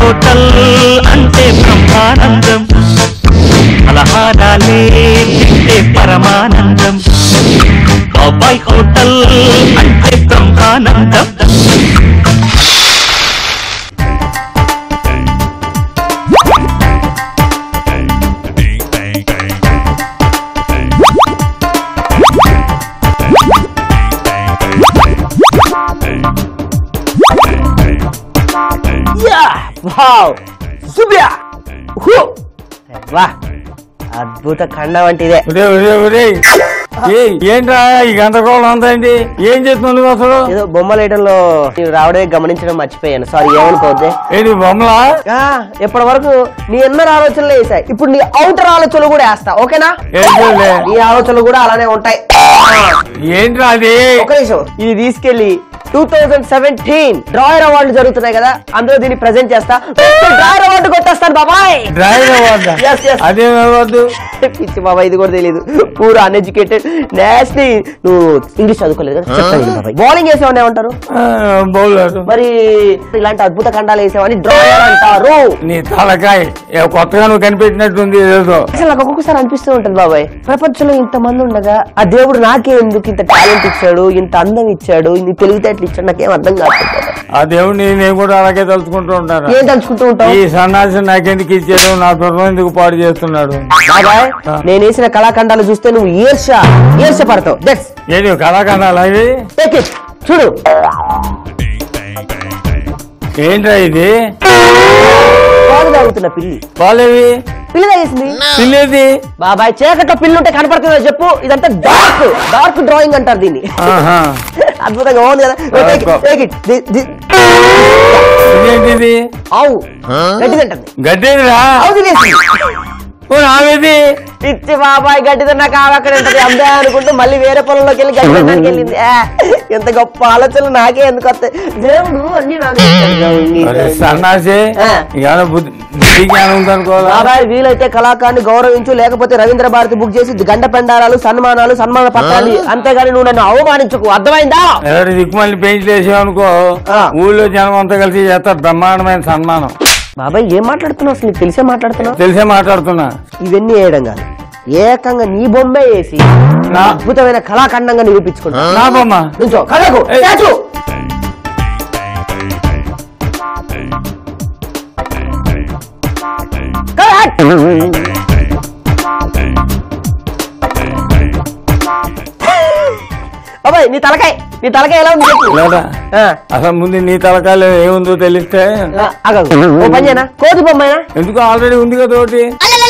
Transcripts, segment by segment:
Hotel అంటే బ్రహ్మానందం పలహారాలే తింటే పరమానందం బాబాయ్ హోటల్ అంటే బ్రహ్మానందం యా వావ్ సుబ్యా హూ వా అద్భుత ఖండం అంటే ఇదే ఒరే ఒరే ఒరే ఏయ్, ఏంట్రా ఈ గందరగోళం అంతా ఏంటి ఏం చేస్తున్నావు నువ్వు అసలు ఏదో బొమ్మలు వేయడంలో నేను రావడమే గమనించడం మర్చిపోయాను సారీ ఏమనుకోవద్దే ఏంటి బొమ్మలా ఆ, ఇప్పటి వరకు నీ ఎన్నర ఆలోచనలు వేసాయి ఇప్పుడు నీ అవుటర్ ఆలోచనలు కూడా వేస్తా ఓకేనా ఏంటిలే? నీ ఆలోచనలు కూడా అలానే ఉంటాయి ఏంట్రా అది ఒక నిమిషం ఇది తీసుకెళ్లి టూ థౌజండ్ సెవెంటీన్ డ్రాయర్ అవార్డులు జరుగుతున్నాయి కదా అందులో దీన్ని ప్రెజెంట్ చేస్తా డ్రాయర్ అవార్డు కొట్టేస్తాను బాబాయ్ డ్రైవర్ అవ్వద్దా Yes, yes. అదేం అవ్వద్దు పిచ్చి బాబా ఇది కూడా తెలియదు పూర్ అన్ఎడ్యుకేటెడ్ నేషనల్ నువ్వు ఇంగ్లీష్ చదువుకోలేదు కదా చెప్తాను బాబాయ్ బౌలింగ్ వేసేవాడిని ఏమంటారు బౌలర్ మరి ఇలాంటి అద్భుత ఖండాలు వేసేవాడిని డ్రాయర్ అంటారు నీ తలకాయ ఏ కొత్తగా నువ్వు కనిపెట్టినట్టుంది ఏదో అసలు నాకు ఒక్కొక్కసారి అనిపిస్తూ ఉంటుంది బాబాయ్ ప్రపంచంలో ఇంత మంది ఉండగా ఆ దేవుడు నాకే ఎందుకు ఇంత టాలెంట్ ఇచ్చాడు ఇంత అందం ఇచ్చాడు ఇన్ని తెలివితేటలు ఇచ్చాడు నాకేం అర్థం కాదు బాబాయ్. ఆ దేవుడిని నేను కూడా అలాగే తలుచుకుంటూ ఉంటాను ఏం తలుచుకుంటూ ఉంటావు ఈ సన్నాసి నాకెందుకు ఇచ్చాడు నా దుర్గం ఎందుకు పాడు చేస్తున్నాడు బాబాయ్ ఆ. నేను వేసిన కళాఖండాలు చూస్తే నువ్వు ఈర్ష ఈర్ష పడతావు దట్స్ ఏంటి కళాఖండాలు అవి టేక్ ఇట్ చూడు ఏంట్రా ఇది పాలు తాగుతున్న పిల్లి పాలేవి పిల్లి తాగేసింది పిల్లేది బాబాయ్ చీకట్లో పిల్లి ఉంటే కనపడుతుందో చెప్పు ఇదంతా డార్క్ డార్క్ డ్రాయింగ్ అంటారు దీన్ని ఆహా. అద్భుతంగా బాగుంది కదా Take it, take it. Thi- thi- ఇదేంటిది ఆవు గడ్డి తింటుంది గడ్డేదిరా ఆవు తినేసింది ఓ నావేది పిచ్చి బాబాయ్ గడ్డి తిన్నాక ఆవు అక్కడ ఉంటుంది అందే అనుకుంటూ మళ్ళీ వేరే పొలంలోకి వెళ్ళి గడ్డి తినడానికి వెళ్ళింది ఆ, ఎంత గొప్ప ఆలోచనలు నాకే ఎందుకు వస్తాయి దేవుడు అన్ని నాకే అరే ఇస్తాడు. సన్నాసి ఆ. ఏమైనా బుద్ధి బుద్ధి జ్ఞానం ఉందనుకోవాలా బాబాయ్ వీలైతే కళాకారుని గౌరవించు లేకపోతే రవీంద్ర భారతి బుక్ చేసి గండ పెండారాలు సన్మానాలు సన్మాన పత్రాలు అంతేగాని నువ్వు నన్ను అవమానించుకు అర్థమైందా ఎవరి దిక్కుమల్లి పెయింట్లు వేసామనుకో ఆ. ఊళ్ళో జనం అంతా కలిసి చేస్తారు బ్రహ్మాండమైన సన్మానం బాబాయ్ ఏం మాట్లాడుతున్నావు అసలు నీకు తెలిసే మాట్లాడుతున్నావు తెలిసే మాట్లాడుతున్నా ఇవన్నీ వేయడం కాదు ఏకంగా నీ బొమ్మే వేసి నా- అద్భుతమైన కళాఖండంగా నిరూపించుకుంటా నా బొమ్మ నుంచో కళ్ళకు ఏయ్. స్టాచ్యూ కరెక్ట్ బాబాయ్ నీ తలకాయ నీ తలకాయ ఎలా ఉంది చెప్పు లేదా ఆ, అసలు ముందు నీ తలకాయలు ఏముందో తెలిస్తే ఆ, ఆగకు. ఓ పని చేయనా కోతి బొమ్మైనా ఎందుకు ఆల్రెడీ ఉంది కదా ఒకటి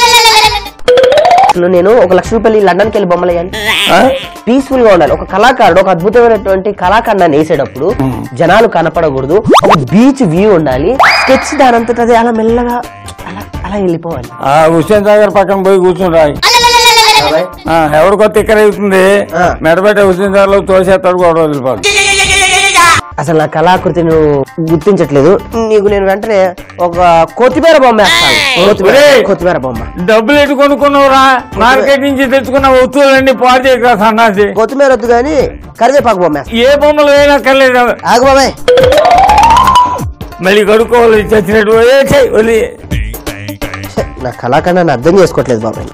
అసలు నేను ఒక లక్ష రూపాయలు లండన్కి వెళ్ళి బొమ్మలు వేయాలి ఆ? పీస్ఫుల్ గా ఉండాలి ఒక కళాకారుడు ఒక అద్భుతమైనటువంటి కళాఖండాన్ని వేసేటప్పుడు జనాలు కనపడకూడదు ఒక బీచ్ వ్యూ ఉండాలి స్కెచ్ దానంతట అదే అలా మెల్లగా అలా అలా వెళ్ళిపోవాలి ఆ హుస్సేన్ సాగర్ పక్కన పోయి కూర్చుని ఆ, ఎవరు కొత్త ఇక్కడ అవుతుంది ఆ. మెడబెట్ట హుస్సేన్ సాగర్ లో తోసేస్తాడు కూడా వదిలిపోదు అసలు నా కళాకృతి నువ్వు గుర్తించట్లేదు నీకు నేను వెంటనే ఒక కొత్తిమీర బొమ్మ వేస్తాను కొత్తిమీర ఒరేయ్! కొత్తిమీర బొమ్మ డబ్బులు ఎటు కొనుక్కున్నావురా మార్కెట్ నుంచి తెచ్చుకున్న వస్తువులన్నీ పాడు చేయక సన్నాసి కొత్తిమీర వద్దు కానీ కరివేపాకు బొమ్మ వేస్తాను ఏ బొమ్మలు వేయనక్కర్లేదు ఆగు బాబాయ్ మళ్ళీ కడుక్కోవాలి చచ్చినట్టు ఏ చెయ్, వదిలి ఛే, నా కళాఖండాన్ని అర్థం చేసుకోవట్లేదు బాబాయ్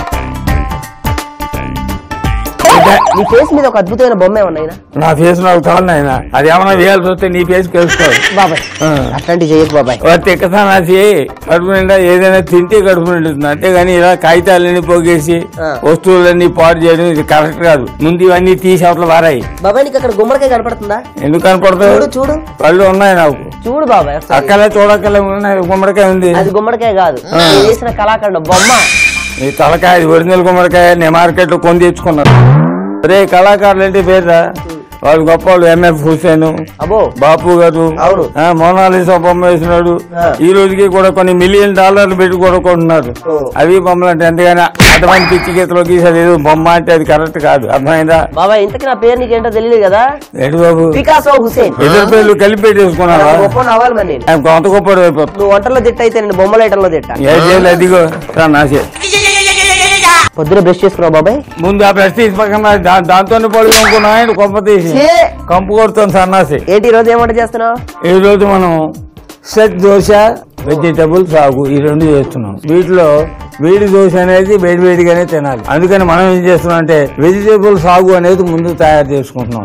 నీ ఫేస్ మీద ఒక అద్భుతమైన బొమ్మ ఏమన్నా అయినా? నా ఫేస్ నాకు చాలు ఆయన అది ఏమన్నా వేయాల్సి వస్తే నీ ఫేస్ తెలుసుకోవాలి బాబాయ్ ఆ. అట్లాంటివి చేయకు బాబాయ్ తిక్క సన్నాసి కడుపు నిండా ఏదైనా తింటే కడుపు నిండుతుంది అంతేగాని ఇలా కాగితాలన్నీ పోగేసి ఆ. వస్తువులన్నీ పాడు చేయడం ఇది కరెక్ట్ కాదు ముందు ఇవన్నీ తీసి అవతల వారాయి బాబాయ్ నీకు అక్కడ గుమ్మడికాయ కనపడుతుందా ఎందుకు కనపడతావు చూడు చూడు కళ్ళు ఉన్నాయి నాకు చూడు బాబాయ్ ఒకసారి. అక్కలే చూడక్కలే ఉన్నాయి గుమ్మడికాయ ఉంది అది గుమ్మడికాయ కాదు నేను వేసిన కళాఖండం బొమ్మ ఈ తలకాయ ఇది ఒరిజినల్ గుమ్మడికాయ నేను మార్కెట్ లో కొని తెచ్చుకున్నాను అరే కళాకారులు ఏంటి పేరురా వాళ్ళు గొప్ప వాళ్ళు ఎంఎఫ్ హుసేన్ అబ్బో బాపు గారు అవును. ఆ, మోనాలిసా బొమ్మ వేసినాడు ఆ. ఈ రోజుకి కూడా కొన్ని మిలియన్ డాలర్లు పెట్టి కొనుక్కుంటున్నారు ఓ. అవి బొమ్మలు అంటే ఎంతగానో అటువంటి పిచ్చి గీతలో గీసేది ఏదో బొమ్మ అంటే అది కరెక్ట్ కాదు అర్థమైందా బాబాయ్ ఇంతకి నా పేరు నీకేంటో తెలియదు కదా ఏంటి బాబు పికాసో హుసేన్ ఇద్దరు పేర్లు కలిపి పెట్టేసుకున్నావా గొప్ప అవ్వాలి మరి నేను ఆయన కొంత గొప్పడు అయిపోతుంది నువ్వు వంటలో తిట్ట అయితే నేను బొమ్మల ఐటంలో తిట్టా ఏ చేయాలి అదిగో రా, నాసే పొద్దున బ్రష్ చేసుకున్నావు బాబాయ్ ముందు ఆ ప్రెస్టీజ్ పక్కన దా- దాంతోనే పడుకు అనుకున్నా ఆయన కొంప తీసి ఛే! కంపు కొడుతుంది సన్నాసి ఏంటి ఈ రోజు ఏమంట చేస్తున్నావు ఈ రోజు మనం సెట్ దోశ వెజిటబుల్ సాగు ఈ రెండు చేస్తున్నాం వీటిలో వేడి దోశ అనేది వేడి వేడిగానే తినాలి అందుకని మనం ఏం చేస్తున్నాం అంటే వెజిటేబుల్ సాగు అనేది ముందు తయారు చేసుకుంటున్నాం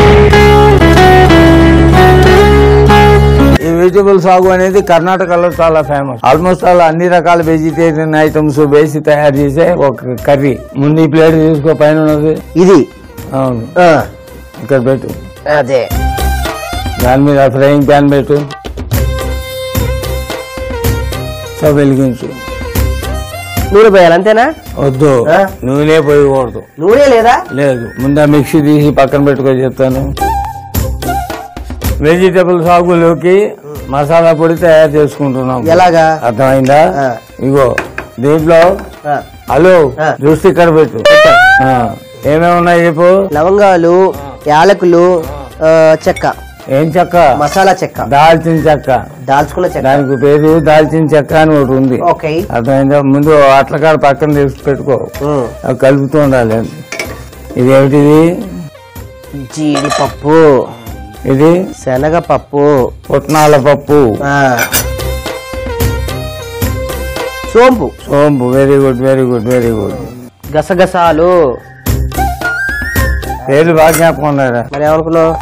ఈ వెజిటబుల్ సాగు అనేది కర్ణాటకలో చాలా ఫేమస్ ఆల్మోస్ట్ అలా అన్ని రకాల వెజిటేరియన్ ఐటమ్స్ వేసి తయారు చేసే ఒక కర్రీ ముందు ఈ ప్లేట్ తీసుకో పైన ఉన్నది ఇది అవును ఆ, ఇక్కడ పెట్టు అదే దాని మీద ఫ్రైయింగ్ ప్యాన్ పెట్టు స్టవ్ వెలిగించు నూనె పోయాలి అంతేనా వద్దు ఆ? నూనె పోయకూడదు నూనె లేదా లేదు ముందు ఆ మిక్సీ తీసి పక్కన పెట్టుకో చెప్తాను వెజిటబుల్ సాగులోకి మసాలా పొడి తయారు చేసుకుంటున్నాం ఎలాగా అర్థమైందా ఆ. ఇగో దీంట్లో ఆ, హలో ఆ. దృష్టి ఇక్కడ పెట్టు ఆ. ఏమేమి ఉన్నాయి చెప్పు లవంగాలు యాలకులు ఆ, చెక్క ఏం చెక్క మసాలా చెక్క దాల్చిన చెక్క దాల్చుకున్న చెక్క దానికి పేరు దాల్చిన చెక్క అని ఒకటి ఉంది ఓకే అర్థమైందా ముందు అట్లకాడ పక్కన తీసి పెట్టుకో ఉమ్. అవి కలుపుతూ ఉండాలి ఇదేమిటిది జీడిపప్పు ఇది శనగపప్పు పుట్నాల పప్పు ఆ, సోంపు సోంపు very good very good very good గసగసాలు పేర్లు బాగా జ్ఞాపకం ఉన్నారా మరి ఏమనుకున్నావు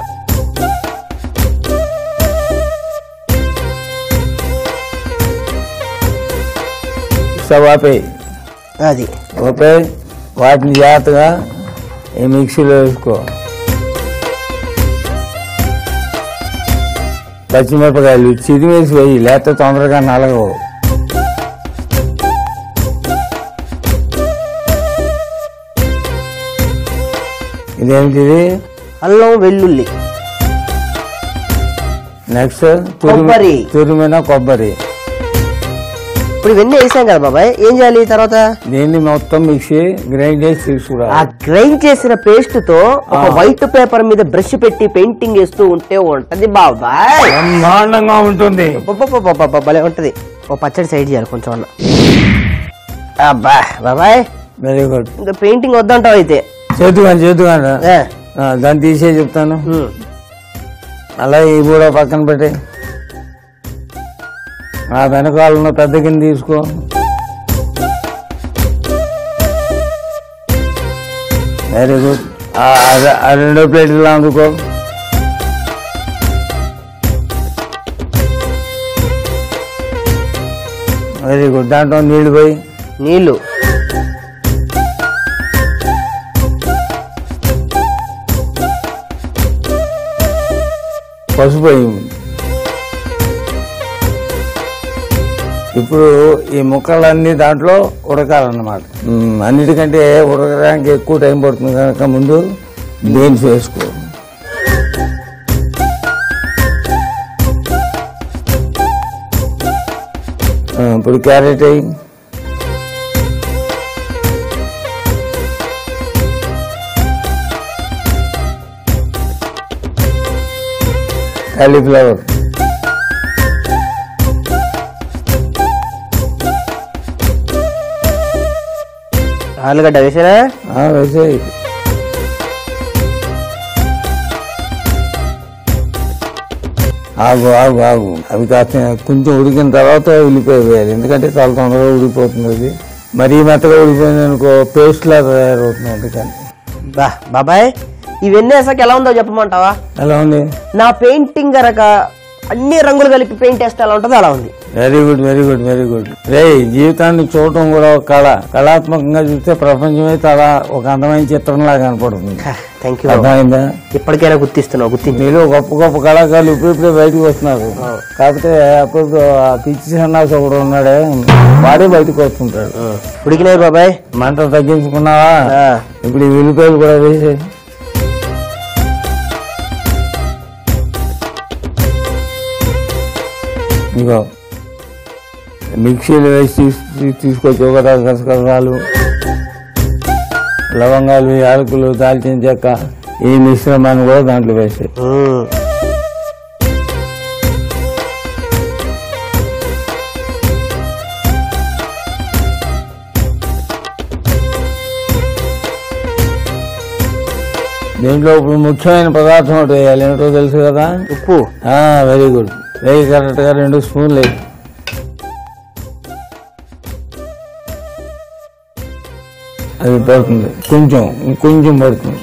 స్టవ్ ఆపే అది ఓపే వాటిని జాగ్రత్తగా ఈ మిక్సీలో వేసుకో పచ్చిమిరపకాయలు చిరిమేసి వేయి లేకపోతే తొందరగా నలగవు ఇదేమిటిది అల్లం వెల్లుల్లి నెక్స్ట్ కొబ్బరి. తురిమిన కొబ్బరి ఇప్పుడు ఇవన్నీ వేసాం కదా బాబాయ్ ఏం చేయాలి తర్వాత దీన్ని మొత్తం మిక్సీ గ్రైండ్ చేసి తీసుకురా ఆ గ్రైండ్ చేసిన పేస్ట్ తో ఒక ఆ. వైట్ పేపర్ మీద బ్రష్ పెట్టి పెయింటింగ్ వేస్తూ ఉంటే ఉంటది బాబాయ్ బ్రహ్మాండంగా ఉంటుంది అబ్బబ్బబ్బబ్బబ్బ, భలే ఉంటది ఓ పచ్చడి సైడ్ చేయాలి కొంచెం అన్న అబ్బా బాబాయ్ వెరీ గుడ్ ఇంకా పెయింటింగ్ వద్దంటావు అయితే చేతుగాని చేతుగాని ఏ, దాన్ని తీసే చెప్తాను ఉమ్. అలా ఈ కూడా పక్కన పెట్టి ఆ వెనకాల ఉన్న పెద్ద కింద తీసుకో వెరీ గుడ్ ఆ రెండో ప్లేట్లు అందుకో వెరీ గుడ్ దాంట్లో నీళ్లు పోయి నీళ్లు పసుపు వేయి. ఇప్పుడు ఈ ముక్కలన్నీ దాంట్లో ఉడకాలన్నమాట మ్, అన్నిటికంటే ఉడకడానికి ఎక్కువ టైం పడుతుంది కనుక ముందు బీన్స్ వేసుకో ఆ, ఇప్పుడు క్యారెట్ వేయి కాలీఫ్లవర్ ఆలుగడ్డ వేసారా ఆ, వేసేయి ఆగు ఆగు ఆగు అవి కాస్త కొంచెం ఉడికిన తర్వాత ఉల్లిపాయ వేయాలి ఎందుకంటే చాలా తొందరగా ఉడికిపోతుంది అది మరీ మెత్తగా ఉడికిపోయింది అనుకో పేస్ట్ లా తయారవుతుంది అందుకని బా బాబాయ్ ఇవన్నీ వేసాక ఎలా ఉందో చెప్పమంటావా ఎలా ఉంది నా పెయింటింగ్ గనక అన్ని రంగులు కలిపి పెయింట్ వేస్తే ఎలా ఉంటుందో అలా ఉంది very good very good very good రే జీవితాన్ని చూడటం కూడా ఒక కళ కళాత్మకంగా చూస్తే ప్రపంచమే చాలా ఒక అందమైన చిత్రంలా కనపడుతుంది థ్యాంక్ యూ అర్థమైందా ఇప్పటికైనా గుర్తిస్తున్నావు గుర్తించి మీలో గొప్ప గొప్ప కళాకారులు ఇప్పుడిప్పుడే బయటకు వస్తున్నారు కాకపోతే అప్పుడు ఆ పిచ్చి సన్నాసి ఒకడు ఉన్నాడే వాడే బయటకు వస్తుంటాడు ఉడికినాయి బాబాయ్ మంట తగ్గించుకున్నావా ఆ. ఇప్పుడు ఈ ఉల్లిపాయలు కూడా వేసే ఇగో మిక్సీలో వేసి తీసు- తీసుకొచ్చి ఒక గసగసాలు లవంగాలు యాలకులు దాల్చిన చెక్క ఈ మిశ్రమాన్ని కూడా దాంట్లో వేసే మ్మ్. దీంట్లో ఇప్పుడు ముఖ్యమైన పదార్థం ఒకటి వేయాలి ఏమిటో తెలుసు కదా ఉప్పు వెరీ గుడ్ వెరీ కరెక్ట్గా రెండు స్పూన్లు వేయి అది పడుతుంది కొంచెం ఇంకొంచెం పడుతుంది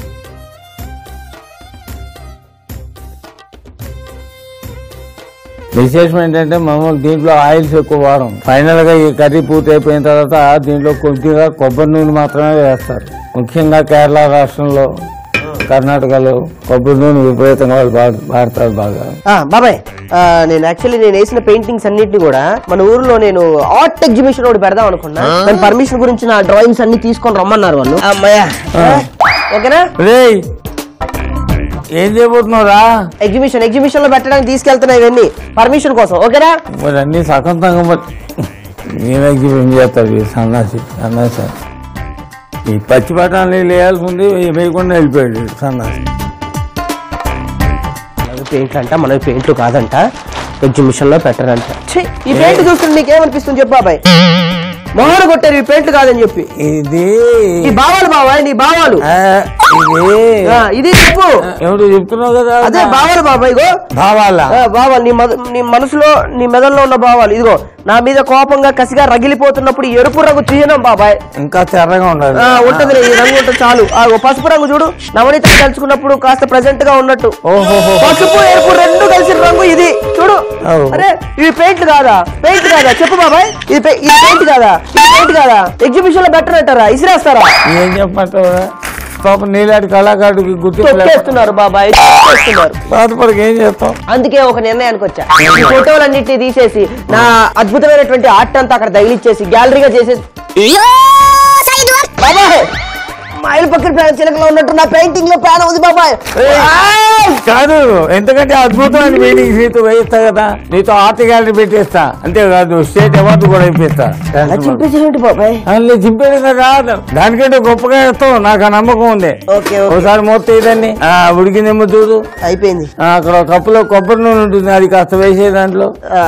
విశేషం ఏంటంటే మామూలు దీంట్లో ఆయిల్స్ ఎక్కువ వాడం ఫైనల్ గా ఈ కర్రీ పూర్తి అయిపోయిన తర్వాత దీంట్లో కొద్దిగా కొబ్బరి నూనె మాత్రమే వేస్తారు ముఖ్యంగా కేరళ రాష్ట్రంలో కర్ణాటకలో కొబ్బరి నూనె విపరీతంగా వాళ్ళు వాడ- వాడతారు బాగా ఆ, బాబాయ్ ఆ, నేను యాక్చువల్లీ నేను వేసిన పెయింటింగ్స్ అన్నిటిని కూడా మన ఊర్లో నేను ఆర్ట్ ఎగ్జిబిషన్ ఒకటి పెడదాం అనుకున్నా దాని పర్మిషన్ గురించి నా డ్రాయింగ్స్ అన్ని తీసుకొని రమ్మన్నారు వాళ్ళు అమ్మాయ్యా ఓకేనా రేయ్ ఏం చేయబోతున్నావురా ఎగ్జిబిషన్ ఎగ్జిబిషన్ లో పెట్టడానికి తీసుకెళ్తున్నా ఇవన్నీ పర్మిషన్ కోసం ఓకేనా మరి అన్ని సగం తగ్గం నేనే ఎగ్జిబిషన్ చేస్తారు ఈ సన్నాసి సన్నాసి ఈ పచ్చి బఠానీ లేయాల్సి ఉంది ఇవి వేయకుండా వెళ్ళిపోయాడు ఈ సన్నాసి పెయింట్లు అంట మన పెయింట్లు కాదంట ఎగ్జిబిషన్ లో పెట్టరంట ఛీ, ఈ పెయింట్ చూస్తుంటే నీకేమనిపిస్తుంది చెప్పు బాబాయ్ మొహన కొట్టారు ఈ పెయింట్లు కాదని చెప్పి ఇది ఈ భావాలు బాబాయ్ నీ భావాలు ఆ, ఇది ఆ, ఇది చెప్పు ఎవరు చెప్తున్నావు కదా అదే భావాలు బాబాయ్ ఇగో భావాలా ఆ, భావాలు నీ మద నీ మనసులో నీ మెదడులో ఉన్న భావాలు ఇదిగో నా మీద కోపంగా కసిగా రగిలిపోతున్నప్పుడు ఈ ఎరుపు రంగు చిహ్నం బాబాయ్ ఇంకా తెల్లగా ఉండాలి ఆ, ఉంటదిలే ఈ రంగు ఉంటుంది చాలు ఆ ఓ పసుపు రంగు చూడు నవనీత తలుచుకున్నప్పుడు కాస్త ప్రెసెంట్ గా ఉన్నట్టు ఓహోహో. పసుపు ఎరుపు రెండు కలిసిన రంగు ఇది చూడు ఓ. అరే ఇవి పెయింట్ కాదా పెయింట్ కాదా చెప్పు బాబాయ్ ఇది పె- ఇది పెయింట్ కాదా ఇది పెయింట్ కాదా ఎగ్జిబిషన్ లో బెటర్ అంటారా ఇసిరేస్తారా ఏం చెప్పమంటావు పాప నీలాంటి కళాకారుడికి గుర్తింపు లేకపోతే తొక్కేస్తున్నారు బాబాయ్ తొక్కేస్తున్నారు బాధపడక ఏం చేస్తాం అందుకే ఒక నిర్ణయానికి వచ్చా ఈ ఫోటోలన్నింటినీ తీసేసి నా అద్భుతమైనటువంటి ఆర్ట్ అంతా అక్కడ తగిలిచ్చేసి గ్యాలరీగా చేసేసి బాబాయ్ మైల్ పక్కన ప్రాణ చిలకలో ఉన్నట్టు నా పెయింటింగ్ లో ప్రాణం ఉంది బాబాయ్ ఆయ్! కాదు ఎందుకంటే అద్భుతమైన మీటింగ్ నీతో వేయిస్తా కదా నీతో ఆర్ట్ గ్యాలరీ పెట్టేస్తా అంతేకాదు స్టేట్ అవార్డు కూడా ఇప్పిస్తా అలా చింపేసేయండి బాబాయ్ అందులో చింపేది కదా దానికంటే గొప్పగా ఇస్తావు నాకు ఆ నమ్మకం ఉంది ఓకే ఓకే ఒకసారి మూత ఇదండి ఆ ఉడికిందేమో చూడు అయిపోయింది ఆ, అక్కడ ఒక కప్పులో కొబ్బరి నూనె ఉంటుంది అది కాస్త వేసే దాంట్లో ఆ,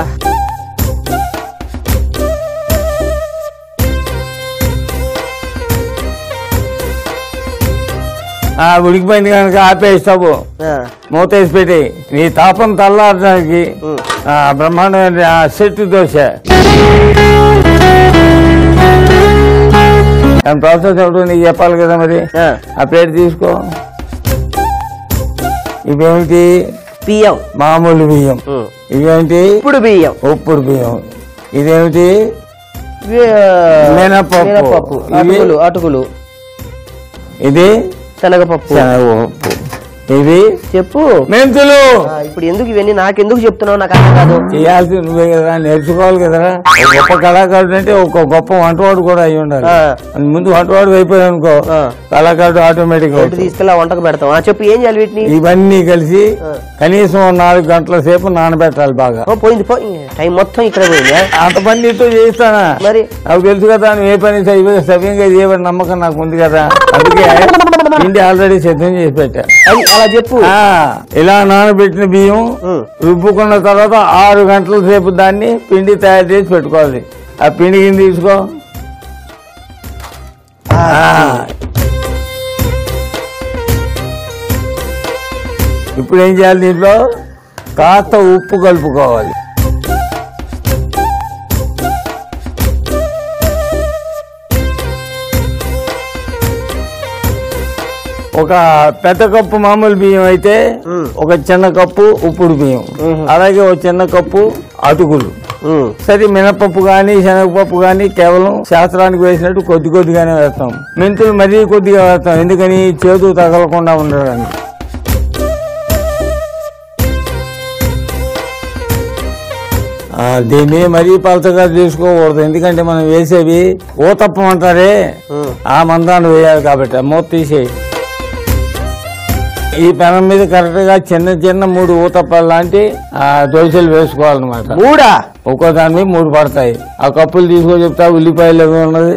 ఆ ఉడికిపోయింది కనుక ఆపేస్తావు ఆ, మూత వేసి పెట్టి నీ తాపం తల్లారడానికి ఆ, బ్రహ్మాండమైన ఆ సెట్ దోశ దాని ప్రాసెస్ ఏమిటో నీకు చెప్పాలి కదా మరి ఆ. ఆ ప్లేట్ తీసుకో ఇవేమిటి బియ్యం మామూలు బియ్యం ఉమ్. ఇవేంటి ఇప్పుడు బియ్యం ఉప్పుడు బియ్యం ఇదేమిటి ఇవి, ఆ, మినపప్పు. మినపప్పు ఇవి? అటుకులు అటుకులు ఇది శనగపప్పు శనగపప్పు ఇది చెప్పు మెంతులు ఆ, ఇప్పుడు ఎందుకు ఇవన్నీ నాకెందుకు చెప్తున్నావు నాకు అర్థం కాదు చేయాల్సి నువ్వే కదా నేర్చుకోవాలి కదరా ఒక గొప్ప కళాకారుడు అంటే ఒక గొప్ప వంటవాడు కూడా అయి ఉండాలి ఆ. అది ముందు వంటవాడు అయిపోయాడు అనుకో ఆ. కళాకారుడు ఆటోమేటిక్ ఎటు తీసుకెళ్ళి ఆ వంటకు పెడతాం ఆ, చెప్పు ఏం చేయాలి వీటిని ఇవన్నీ కలిసి ఆ. కనీసం నాలుగు గంటల సేపు నానబెట్టాలి బాగా ఓ, పోయింది పో టైం మొత్తం ఇక్కడ పోయింది అంత పని నీతో చేయిస్తానా మరి నాకు తెలుసు కదా నువ్వు ఏ పని సవ్య- సవ్యంగా చేయబడి నమ్మకం నాకు ఉంది కదా అందుకే పిండి ఆల్రెడీ సిద్ధం చేసి పెట్టా అది అలా చెప్పు ఆ, ఇలా నానబెట్టిన బియ్యం ఉం. రుబ్బుకున్న తర్వాత ఆరు గంటల సేపు దాన్ని పిండి తయారు చేసి పెట్టుకోవాలి ఆ పిండి కింద తీసుకో ఆ. ఇప్పుడు ఏం చేయాలి దీంట్లో కాస్త ఉప్పు కలుపుకోవాలి ఒక పెద్ద కప్పు మామూలు బియ్యం అయితే ఉం. ఒక చిన్న కప్పు ఉప్పుడు బియ్యం మ్మ్. అలాగే ఒక చిన్న కప్పు అటుకులు ఉమ్. సరే మినపప్పు కానీ శనగపప్పు కానీ కేవలం శాస్త్రానికి వేసినట్టు కొద్ది కొద్దిగానే వేస్తాం మెంతులు మరీ కొద్దిగా వేస్తాం ఎందుకని చేదు తగలకుండా ఉండడానికి ఆ, దీన్ని మరీ పలచగా తీసుకోకూడదు ఎందుకంటే మనం వేసేవి ఊతప్పం అంటారే ఉమ్. ఆ మందాన్ని వేయాలి కాబట్టి ఆ మూత తీసేయి ఈ పెనం మీద కరెక్ట్ గా చిన్న చిన్న మూడు ఊతప్పాలు లాంటి ఆ దోశలు వేసుకోవాలన్నమాట మూడా ఒక్కో దాని మీద మూడు పడతాయి ఆ కప్పులు తీసుకో చెప్తా ఉల్లిపాయలు ఏమి ఉన్నది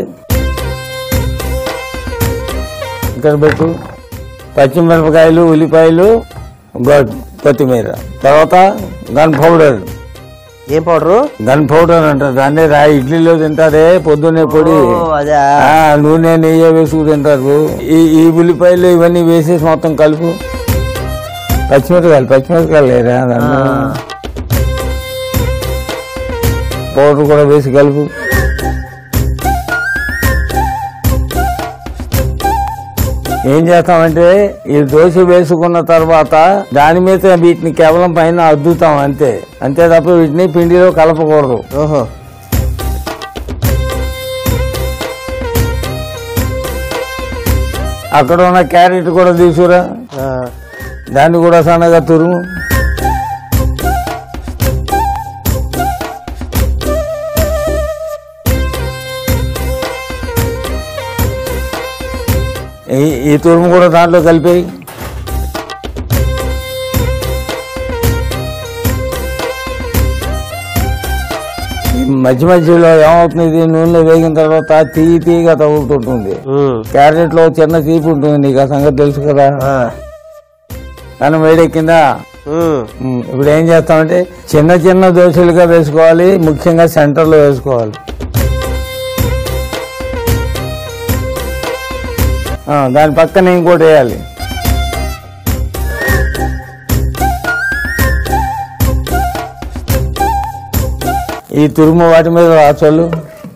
ఇక్కడ పెట్టు పచ్చిమిరపకాయలు ఉల్లిపాయలు గో- కొత్తిమీర తర్వాత గన్ పౌడర్ ఏం పౌడరు గన్ పౌడర్ అంటారు దాన్ని రా ఇడ్లీలో తింటారే పొద్దున్నే పొడి ఓ, అదా ఆ, నూనె నెయ్యి వేసుకు తింటారు ఈ ఈ ఉల్లిపాయలు ఇవన్నీ వేసేసి మొత్తం కలుపు పచ్చిమిరపకాయలు పచ్చిమిరపకాయలు లేరా దాంట్లో పౌడర్ కూడా వేసి కలుపు ఏం చేస్తామంటే ఈ దోశ వేసుకున్న తర్వాత దాని మీద వీటిని కేవలం పైన అద్దుతాం అంతే అంతే తప్ప వీటిని పిండిలో కలపకూడదు ఓహో అక్కడ ఉన్న క్యారెట్ కూడా తీసుకురా ఆ, దాన్ని కూడా సన్నగా తురుము ఈ- ఈ తురుము కూడా దాంట్లో కలిపేయి ఈ మధ్య మధ్యలో ఏమవుతుంది ఇది నూనెలో వేగిన తర్వాత తీయి తీయగా తగులుతుంటుంది ఉమ్, క్యారెట్ లో చిన్న తీపి ఉంటుంది నీకు ఆ సంగతి తెలుసు కదా ఆ, కానీ వేడెక్కిందా ఉమ్, ఉమ్, ఇప్పుడు ఏం చేస్తామంటే చిన్న చిన్న దోశలుగా వేసుకోవాలి ముఖ్యంగా సెంటర్ లో వేసుకోవాలి ఆ, దాని పక్కన ఇంకోటి వేయాలి ఈ తురుము వాటి మీద రాచోళ్ళు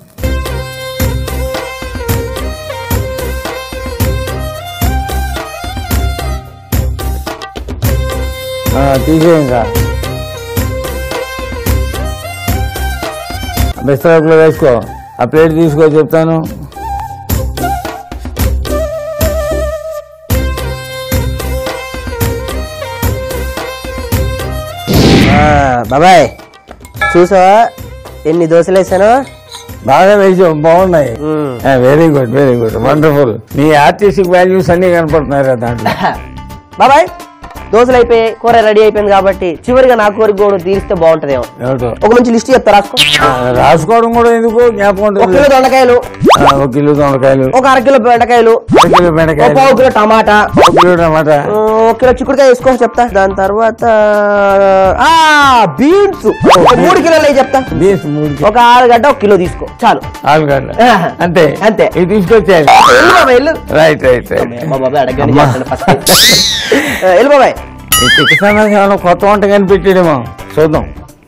తీసేయంగా బిస్తరాకులో వేసుకో ఆ ప్లేట్ తీసుకో చెప్తాను ఆ, బాబాయ్ చూసావా ఎన్ని దోశలు వేసాను బాగా వేసావు బాగున్నాయి ఉమ్. Very good very good wonderful నీ ఆర్టిస్టిక్ వాల్యూస్ అన్ని కనపడుతున్నాయి రా దాంట్లో బాబాయ్ దోశలు అయిపోయాయి కూర రెడీ అయిపోయింది కాబట్టి చివరిగా నా కోరిక కూడా తీరిస్తే బాగుంటదేమో ఏమిటో ఒక మంచి లిస్ట్ చెప్తా రాసుకో ఆ, రాసుకోవడం కూడా ఎందుకు జ్ఞాపకం ఒక ఉంటుంది కిలో దొండకాయలు ఆ, ఒక కిలో దొండకాయలు ఒక అర కిలో బెండకాయలు ఒక కిలో ఒక బెండకాయలు పావు కిలో టమాటా ఒక కిలో టమాటా ఆ, ఒక కిలో చిక్కుడుకాయ వేసుకో చెప్తా దాని తర్వాత ఆ బీన్స్ మూడు కిలోలు అవి చెప్తా బీన్స్ మూడు కిలో ఒక ఆలుగడ్డ ఒక కిలో తీసుకో చాలు ఆలుగడ్డ ఆహా. అంతే అంతే. ఇది తీసుకొచ్చేయాలి వెళ్ళు బాబాయ్ వెళ్ళు రైట్ రైట్ రైట్ మా బాబాయ్ అడగండి అమ్మా. చేస్తాడు first. ఆ, వెళ్ళు బాబాయ్ ఈ చికిత్స ఏమైనా కొత్త వంట కనిపెట్టాడేమో చూద్దాం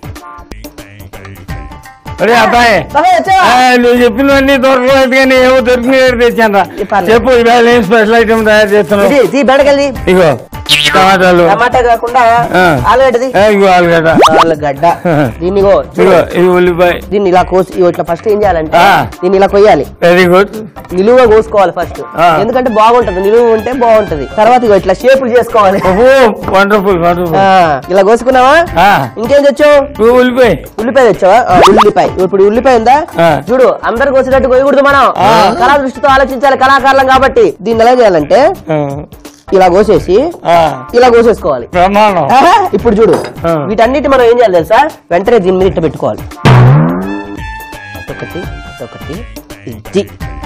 అరే అబ్బాయి బాబాయ్ వచ్చావా? ఆ, నువ్వు చెప్పినవన్నీ దొరకలేదు కానీ ఏమో దొరికినవి తెచ్చాను చెప్పాలి. చెప్పు ఇవాళ ఏం స్పెషల్ ఐటమ్ తయారు చేస్తున్నావు ఇది తీ బెండకాయలు తీ. ఇగో టమాటాలు టమాటా కాకుండా ఆ. ఆలుగడ్డది ఆ, ఇగో ఆలుగడ్డ ఆలుగడ్డ దీన్ని ఇగో చూడు. ఇగో ఇది ఉల్లిపాయ దీన్ని ఇలా కోసి ఇగో ఇట్లా ఫస్ట్ ఏం చేయాలంటే ఆ. దీన్ని ఇలా కొయ్యాలి వెరీ గుడ్ నిలువుగా కోసుకోవాలి ఫస్ట్ ఆ. ఎందుకంటే బాగుంటది నిలువు ఉంటే బాగుంటది తర్వాత ఇగో ఇట్లా షేపులు చేసుకోవాలి ఓహో వండర్ఫుల్ వండర్ఫుల్ ఆ, ఇలా కోసుకున్నావా ఇంకేం తెచ్చావు నువ్వు ఉల్లిపాయ ఉల్లిపాయ తెచ్చావా ఆ, ఉల్లిపాయ ఇప్పుడు ఉల్లిపాయ ఉందా ఆ. చూడు అందరు కోసేటట్టు కోయకూడదు మనం కళా దృష్టితో ఆలోచించాలి కళాకారులం కాబట్టి దీన్ని ఎలా చేయాలంటే ఆ, ఇలా కోసేసి ఆ, ఇలా కోసేసుకోవాలి ప్రమాణం ఆహా, ఇప్పుడు చూడు ఆ. వీటన్నిటి మనం ఏం చేయాలి తెలుసా వెంటనే దీని మీద ఇట్ట పెట్టుకోవాలి ఒకటి ఒకటి ఇది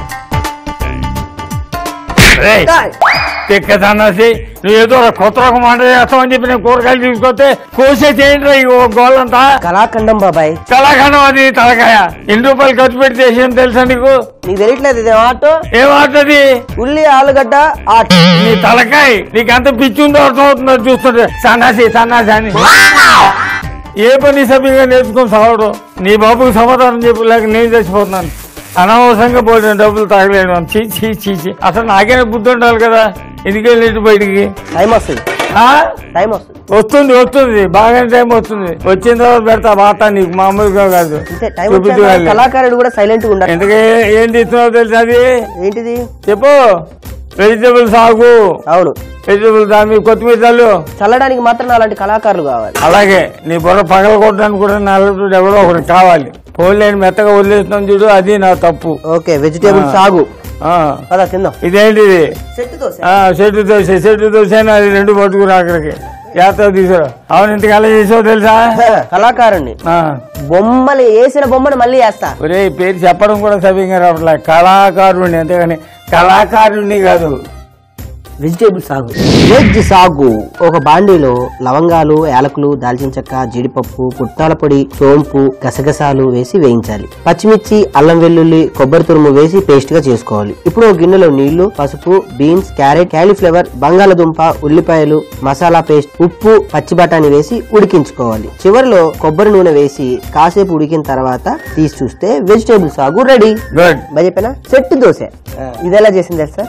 రేయ్, తిక్కదన్నసి నువ్వు ఏదో ఒక కొత్త రకం వంట చేస్తావని చెప్పి నేను కూరగాయలు తీసుకొస్తే కోసే చేయండి రా ఈ ఓ గోళ్ళంతా కళాఖండం బాబాయ్ కళాఖండం అది తలకాయ ఎన్ని రూపాయలు ఖర్చు పెట్టి చేసేది తెలుసా నీకు నీకు తెలియట్లేదు ఇది ఆటో ఏం ఆటది ఉల్లి ఆలుగడ్డ ఆటో నీ తలకాయ నీకు అంత పిచ్చి ఉందో అర్థం అవుతుందో చూస్తుంటే సన్నాసి సన్నాసి అని ఏ పని సభ్యంగా నేర్చుకొని సావడం నీ బాబుకి సమాధానం చెప్పలేక నేను చచ్చిపోతున్నాను అనవసరంగా పోయిన డబ్బులు తాగలేను చీ చీ చీ చీ అసలు నాకైనా బుద్ధి ఉండాలి కదా ఎందుకు వెళ్ళి బయటికి టైం వస్తుంది ఆ? టైం వస్తుంది వస్తుంది వస్తుంది బాగానే టైం వస్తుంది వచ్చిన తర్వాత పెడతా బాతా నీకు మామూలుగా కాదు అంతే టైం చూపిద్దు వచ్చాక వాళ్ళే. కళాకారుడు కూడా సైలెంట్ గా ఉండాలి ఎందుకే ఏం తీస్తున్నావు తెలుసా అది ఏంటిది చెప్పు వెజిటబుల్ సాగు అవును వెజిటబుల్ దాని మీద కొత్తిమీర చల్లు చల్లడానికి మాత్రం అలాంటి కళాకారులు కావాలి అలాగే నీ బుర్ర పగల కొట్టడానికి కూడా నలుగురు ఎవడో ఒకటి కావాలి ఫోన్ లేని మెత్తగా వదిలేస్తున్నాం చూడు అది నా తప్పు ఓకే వెజిటేబుల్ సాగు ఆ, పదా తిందాం ఇదేంటిది సెట్ దోశ ఆ, చెట్టు దోశ చెట్టు దోశ అని అది రెండు పట్టుకురా అక్కడికి జాగ్రత్తగా తీసుకురా అవును ఇంతకాలం చేసావు తెలుసా కళాకారుణ్ణి ఆ, బొమ్మలు వేసిన బొమ్మను మళ్ళీ వేస్తా ఒరే ఈ పేరు చెప్పడం కూడా సవ్యంగా రావట్లే కళాకారుణ్ణి అంతేగాని కళాకారుణ్ణి కాదు వెజిటేబుల్ సాగు వెజ్ సాగు ఒక బాండీలో లవంగాలు యాలకులు దాల్చిన చెక్క జీడిపప్పు పుట్టాల పొడి సోంపు గసగసాలు వేసి వేయించాలి పచ్చిమిర్చి అల్లం వెల్లుల్లి కొబ్బరి తురుము వేసి పేస్ట్ గా చేసుకోవాలి ఇప్పుడు ఒక గిన్నెలో నీళ్లు పసుపు బీన్స్ క్యారెట్ క్యాలీఫ్లవర్ బంగాళదుంప ఉల్లిపాయలు మసాలా పేస్ట్ ఉప్పు పచ్చి బఠానీ వేసి ఉడికించుకోవాలి చివరిలో కొబ్బరి నూనె వేసి కాసేపు ఉడికిన తర్వాత తీసి చూస్తే వెజిటేబుల్ సాగు రెడీ గుడ్ బాగా చెప్పానా సెట్ దోశ ఇది ఎలా చేసింది సార్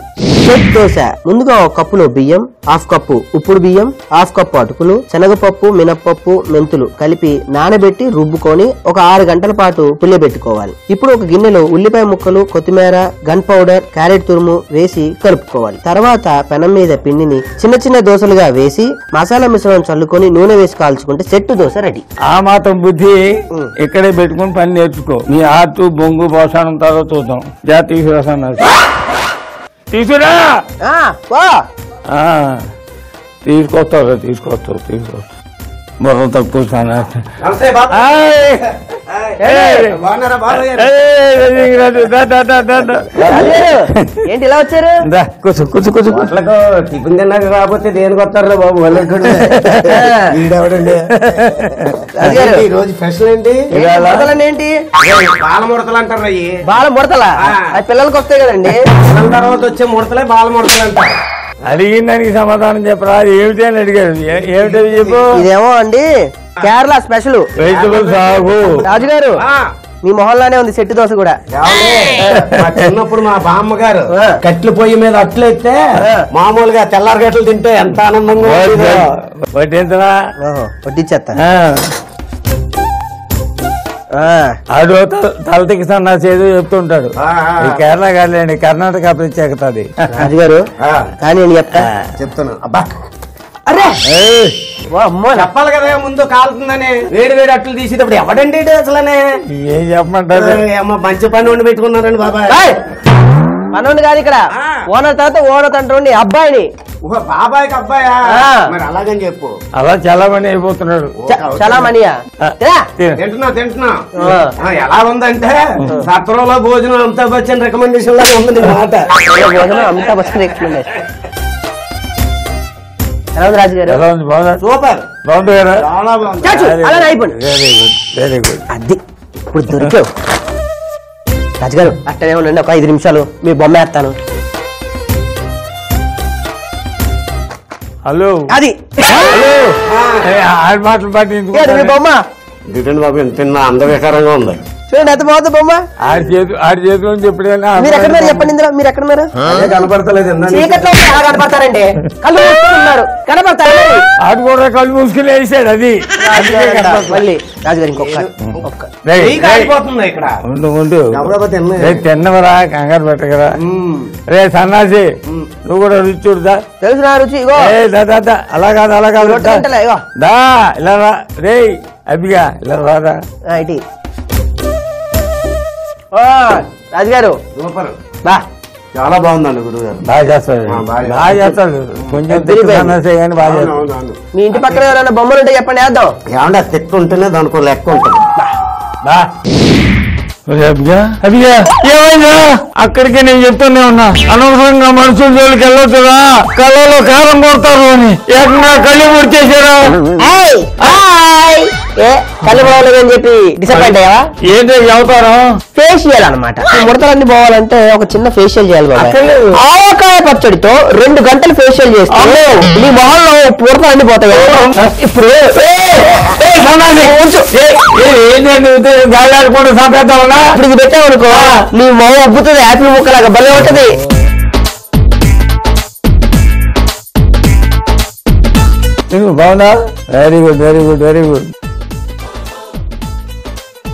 సెట్ దోశ ముందుగా ఒక కప్పులో బియ్యం హాఫ్ కప్పు ఉప్పుడు బియ్యం హాఫ్ కప్పు అటుకులు శనగపప్పు మినప్పప్పు మెంతులు కలిపి నానబెట్టి రుబ్బుకొని ఒక ఆరు గంటల పాటు పులియబెట్టుకోవాలి ఇప్పుడు ఒక గిన్నెలో ఉల్లిపాయ ముక్కలు కొత్తిమీర గన్ పౌడర్ క్యారెట్ తురుము వేసి కలుపుకోవాలి తర్వాత పెనం మీద పిండిని చిన్న చిన్న దోశలుగా వేసి మసాలా మిశ్రమం చల్లుకొని నూనె వేసి కాల్చుకుంటే సెట్టు దోశ రెడీ ఆ మాత్రం బుద్ధి ఇక్కడే పెట్టుకుని పని నేర్చుకో నీ ఆర్టు బొంగు పోషణం తర్వాత చూద్దాం జా తీసుకురా తీసుకురా ఆ, తీసుకొస్తావు తీసుకొస్తావు తీసుకొస్తావు మొత్తం తక్కువ సన్నాసి. ఆయ్. ఏయ్. ఏయ్, దా, దా, దా, దా, దా. ఏంటి ఇలా వచ్చారు దా, కూర్చో కూర్చో కూర్చో అట్లకు టిఫిన్ తిన్నాక కాకపోతే దేనికి వస్తారా బాబు మల్లెటూడు ఈడెవడండి అదిగారు. ఈ రోజు స్పెషల్ ఏంటి ముడతలని ఏంటి బాల ముడతలు అంటారు అయ్యి బాల ముడతలా ఆ. అది పిల్లలకి వస్తాయి కదండి దాని తర్వాత వచ్చే ముడతలే బాల ముడతలు అంటారు అడిగిన దానికి సమాధానం చెప్పరా అది ఏమిటి అని అడిగాడు ఏ- ఏమిటది చెప్పు ఇదేమో అండి కేరళ స్పెషల్ వెజిటబుల్ సాగు రాజుగారు ఆ, మీ మొహల్లోనే ఉంది సెట్టు దోశ కూడా ఏమండి? మా చిన్నప్పుడు మా బామ్మ గారు ఆ. కట్లు పొయ్యి మీద అట్లు ఎత్తే మామూలుగా తెల్లారి గట్లు తింటే ఎంత ఆనందంగా ఉండేదో. పట్టించరా ఓహో వడ్డిచ్చేస్తా ఆడు త- తలతికి సన్నాసి ఏదో చెప్తుంటాడు ఆ, ఆ. ఈ కేరళ కాదులేండి కర్ణాటక ప్రత్యేకత అది రాజుగారు ఆ, కానీ నేను చెప్తా చెప్తాను అబ్బా అరే ఏయ్, ఓ అమ్మో నా- చెప్పాలి కదా ముందు కాలుతుందని వేడి వేడి అట్లు తీసేటప్పుడు ఎవడండి ఈడు అసలనే ఏం చెప్పమంటారు ఏమో మంచి పని వండి పెట్టుకున్నారండి బాబాయ్ ఏయ్! మనోని కాదు ఇక్కడ ఆ. ఓనర్ తర్వాత ఓనర్ తండ్రి అబ్బాయిని ఊహ, బాబాయ్కి అబ్బాయా ఆ. మరి అలాగని చెప్పు అలా చాలా మంది అయిపోతున్నాడు చ- చాలా మనీయా ఆ, తినా? తిను. తింటున్నా తింటున్నా ఆ. ఆ, ఎలా ఉందంటే సత్రంలో భోజనం అమితాబ్ బచ్చన్ రికమెండేషన్ లాగా ఉంది నీ మాట ఇలా భోజనం అమితాబ్ బచ్చన్ recommendation. ఎలా ఉంది రాజు గారు ఎలా ఉంది బాగుందా సూపర్ బాగుంది కదా చాలా బాగుంది చాచు అలా అయిపోయింది వెరీ గుడ్ వెరీ గుడ్ అది ఇప్పుడు దొరికావు రాజుగారు అట్టనే ఉండండి ఒక ఐదు నిమిషాలు మీ బొమ్మ వేస్తాను హలో అది హలో ఏ, ఆడి మాటలు ఏది మీ పట్టించుకుంటారు బొమ్మ దిగండి బాబు ఎంత తిన్నా అందవికారంగా ఉంది చూడండి ఎంత బాగుంది బొమ్మ ఆడి చేతు ఆడి చేతిలో నుంచి ఎప్పుడైనా మీరు ఎక్కడ ఉన్నారు చెప్పండి ఇందులో మీరు ఎక్కడ ఉన్నారు అదే కనపడతలేదు ఇందా నుంచి. చీకట్లో ఉంటే ఎలా కనపడతారండి కళ్ళు మూసుకొని ఉన్నారు కనపడతారు ఆడు కూడా కళ్ళు మూసుకుని వేసాడు అది అందుకే కనపడలేదు. మళ్ళీ రాజుగారు ఇంకొక ఒక్క రేయ్, చెయ్యి రేయ్, కాలిపోతుంది ఇక్కడ ఉండు ఉండు గబగబా తిన్నా రేయ్, తిన్నవరా కంగారు పెట్టకరా మ్మ్. రే సన్నాసి నువ్వు కూడా రుచి చూడదా తెలుసు నా రుచి ఇగో ఏ దా దా, దా అలా కాదు అలా కాదు రొట్టె గంటలే, ఇగో దా ఇలా రా రే అభిగా ఇలా రాదా ఆ, ఇటీ ఓ, రాజుగారు సూపర్ బా చాలా బాగుందండి గురువు గారు బాగా చేస్తాడు ఆ, బాగా బాగా చేస్తాడు కొంచెం అదిరిపోయింది. తిట్టు సన్నాసి కానీ బాగా చేస్తాడు మీ ఇంటి పక్కన ఎవరైనా బొమ్మలు ఉంటే చెప్పండి వేద్దాం ఏమంటే ఆ తిట్టు ఉంటేనే దానికి లెక్క ఉంటుంది బా ఒరే అభిగా అభిగా ఏమైందా అక్కడికే నేను చెప్తూనే ఉన్నా అనవసరంగా మనుషుల జోలికి వెళ్ళొచ్చురా కళ్ళలో కారం కొడతారు అని ఏకంగా కళ్ళు ముడిచేసారా ఏయ్, హాయ్. ఏ కళ్ళు బాగోలేదని చెప్పి డిసప్పాయింట్ అయ్యావా ఏంటి అవుతారం ఫేషియల్ అనమాట ఈ ముడతలన్నీ పోవాలంటే ఒక చిన్న ఫేషియల్ చేయాలి బాబాయ్ అక్కర్లేదు. ఆవకాయ పచ్చడితో రెండు గంటలు ఫేషియల్ చేస్తే అమ్మో. నీ మొహంలో ముడతలు అన్ని పోతాయి ఇప్పుడు గాలి ఆడుకుంటూ సంపేద్దామన్నా ఇప్పుడు ఇది పెట్టావనుకో నీ మొహం ఉబ్బుతుంది యాపిల్ ముక్కలాగా భలే ఉంటది బాగుందా very good very good very good